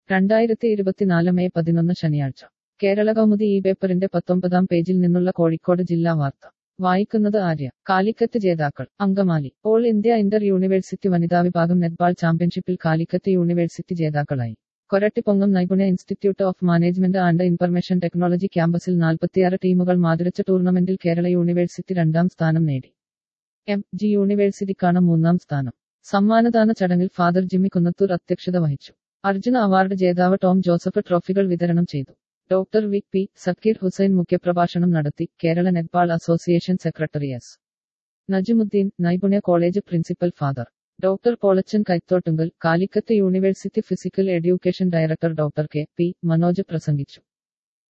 രണ്ടായിരത്തി ഇരുപത്തിനാല് മെയ് പതിനൊന്ന് ശനിയാഴ്ച കേരള കൗമുദി ഈ പേപ്പറിന്റെ പത്തൊമ്പതാം പേജിൽ നിന്നുള്ള കോഴിക്കോട് ജില്ലാ വാർത്ത വായിക്കുന്നത് ആര്യ കാലിക്കറ്റ് ജേതാക്കൾ Angamaly all India inter university വനിതാ വിഭാഗം നെറ്റ്ബാൾ ചാമ്പ്യൻഷിപ്പിൽ കാലിക്കറ്റ് യൂണിവേഴ്സിറ്റി ജേതാക്കളായി കൊരട്ടിപ്പൊങ്ങം Naipunnya institute of management and information technology ക്യാമ്പസിൽ നാൽപ്പത്തിയാറ് ടീമുകൾ മാതിരച്ച ടൂർണമെന്റിൽ കേരള യൂണിവേഴ്സിറ്റി രണ്ടാം സ്ഥാനം നേടി എം ജി യൂണിവേഴ്സിറ്റിക്കാണ് മൂന്നാം സ്ഥാനം സമ്മാനദാന ചടങ്ങിൽ ഫാദർ ജിമ്മി കുന്നത്തൂർ അധ്യക്ഷത വഹിച്ചു അർജുന അവാർഡ് ജേതാവ് ടോം ജോസഫ് ട്രോഫികൾ വിതരണം ചെയ്തു doctor V P Zakir Hussain മുഖ്യപ്രഭാഷണം നടത്തി Kerala netball association secretary S Najimudheen Naipunnya college principal father doctor Polachan Kaithottungal Calicut university physical education director doctor K P Manoj പ്രസംഗിച്ചു